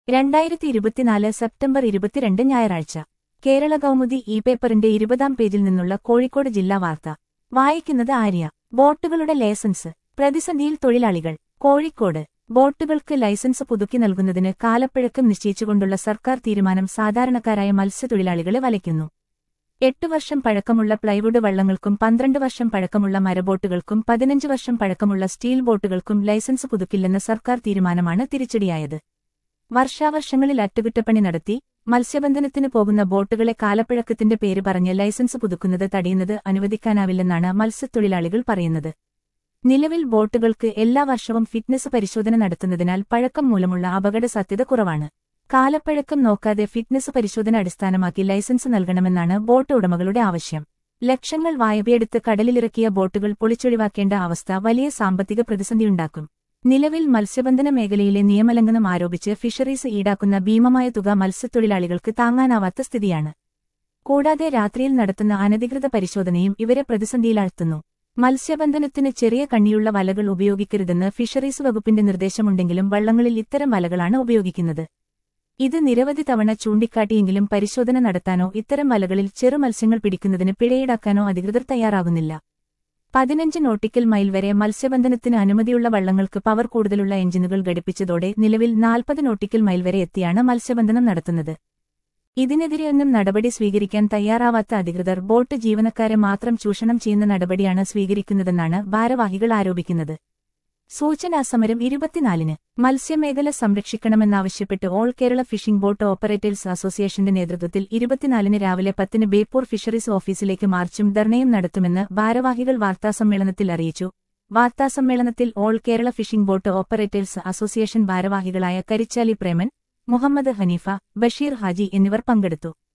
രണ്ടായിരത്തി ഇരുപത്തിനാല് സെപ്റ്റംബർ ഇരുപത്തിരണ്ട് ഞായറാഴ്ച കേരള കൗമുദി ഇ പേപ്പറിന്റെ ഇരുപതാം പേജിൽ നിന്നുള്ള കോഴിക്കോട് ജില്ലാ വാർത്ത വായിക്കുന്നത് ആര്യ ബോട്ടുകളുടെ ലൈസൻസ് പ്രതിസന്ധിയിൽ തൊഴിലാളികൾ കോഴിക്കോട് ബോട്ടുകൾക്ക് ലൈസൻസ് പുതുക്കി നൽകുന്നതിന് കാലപ്പഴക്കം നിശ്ചയിച്ചുകൊണ്ടുള്ള സർക്കാർ തീരുമാനം സാധാരണക്കാരായ മത്സ്യത്തൊഴിലാളികളെ വലയ്ക്കുന്നു എട്ട് വർഷം പഴക്കമുള്ള പ്ലൈവുഡ് വള്ളങ്ങൾക്കും പന്ത്രണ്ട് വർഷം പഴക്കമുള്ള മരബോട്ടുകൾക്കും പതിനഞ്ച് വർഷം പഴക്കമുള്ള സ്റ്റീൽ ബോട്ടുകൾക്കും ലൈസൻസ് പുതുക്കില്ലെന്ന സർക്കാർ തീരുമാനമാണ് തിരിച്ചടിയായത് വർഷാവർഷങ്ങളിൽ അറ്റകുറ്റപ്പണി നടത്തി മത്സ്യബന്ധനത്തിന് പോകുന്ന ബോട്ടുകളെ കാലപ്പഴക്കത്തിന്റെ പേര് പറഞ്ഞ് ലൈസൻസ് പുതുക്കുന്നത് തടയുന്നത് അനുവദിക്കാനാവില്ലെന്നാണ് മത്സ്യത്തൊഴിലാളികൾ പറയുന്നത് നിലവിൽ ബോട്ടുകൾക്ക് എല്ലാ വർഷവും ഫിറ്റ്നസ് പരിശോധന നടത്തുന്നതിനാൽ പഴക്കം മൂലമുള്ള അപകട സാധ്യത കുറവാണ് കാലപ്പഴക്കം നോക്കാതെ ഫിറ്റ്നസ് പരിശോധന അടിസ്ഥാനമാക്കി ലൈസൻസ് നൽകണമെന്നാണ് ബോട്ട് ഉടമകളുടെ ആവശ്യം ലക്ഷങ്ങൾ വായ്പയെടുത്ത് കടലിലിറക്കിയ ബോട്ടുകൾ പൊളിച്ചൊഴിവാക്കേണ്ട അവസ്ഥ വലിയ സാമ്പത്തിക പ്രതിസന്ധിയുണ്ടാക്കും നിലവിൽ മത്സ്യബന്ധന മേഖലയിലെ നിയമലംഘനം ആരോപിച്ച് ഫിഷറീസ് ഈടാക്കുന്ന ഭീമമായ തുക മത്സ്യത്തൊഴിലാളികൾക്ക് താങ്ങാനാവാത്ത സ്ഥിതിയാണ് കൂടാതെ രാത്രിയിൽ നടത്തുന്ന അനധികൃത പരിശോധനയും ഇവരെ പ്രതിസന്ധിയിലാഴ്ത്തുന്നു മത്സ്യബന്ധനത്തിന് ചെറിയ കണ്ണിയുള്ള വലകൾ ഉപയോഗിക്കരുതെന്ന് ഫിഷറീസ് വകുപ്പിന്റെ നിർദ്ദേശമുണ്ടെങ്കിലും വള്ളങ്ങളിൽ ഇത്തരം വലകളാണ് ഉപയോഗിക്കുന്നത് ഇത് നിരവധി തവണ ചൂണ്ടിക്കാട്ടിയെങ്കിലും പരിശോധന നടത്താനോ ഇത്തരം വലകളിൽ ചെറു മത്സ്യങ്ങൾ പിടിക്കുന്നതിന് പിഴയീടാക്കാനോ അധികൃതർ തയ്യാറാകുന്നില്ല പതിനഞ്ച് നോട്ടിക്കൽ മൈൽ വരെ മത്സ്യബന്ധനത്തിന് അനുമതിയുള്ള വള്ളങ്ങൾക്ക് പവർ കൂടുതലുള്ള എഞ്ചിനുകൾ ഘടിപ്പിച്ചതോടെ നിലവിൽ നാൽപ്പത് നോട്ടിക്കൽ മൈൽ വരെ എത്തിയാണ് മത്സ്യബന്ധനം നടത്തുന്നത് ഇതിനെതിരെയൊന്നും നടപടി സ്വീകരിക്കാൻ തയ്യാറാവാത്ത അധികൃതർ ബോട്ട് ജീവനക്കാരെ മാത്രം ചൂഷണം ചെയ്യുന്ന നടപടിയാണ് സ്വീകരിക്കുന്നതെന്നാണ് ഭാരവാഹികൾ ആരോപിക്കുന്നത് സൂചനാസമരം ഇരുപത്തിനാലിന് മത്സ്യമേഖല സംരക്ഷിക്കണമെന്നാവശ്യപ്പെട്ട് all Kerala fishing boat operators അസോസിയേഷന്റെ നേതൃത്വത്തിൽ ഇരുപത്തിനാലിന് രാവിലെ പത്തിന് ബേപ്പൂർ ഫിഷറീസ് ഓഫീസിലേക്ക് മാർച്ചും ധർണയും നടത്തുമെന്ന് ഭാരവാഹികൾ വാർത്താസമ്മേളനത്തിൽ അറിയിച്ചു വാർത്താസമ്മേളനത്തിൽ all Kerala fishing boat operators association ഭാരവാഹികളായ കരിച്ചാലി പ്രേമൻ മുഹമ്മദ് ഹനീഫ ബഷീർ ഹാജി എന്നിവർ പങ്കെടുത്തു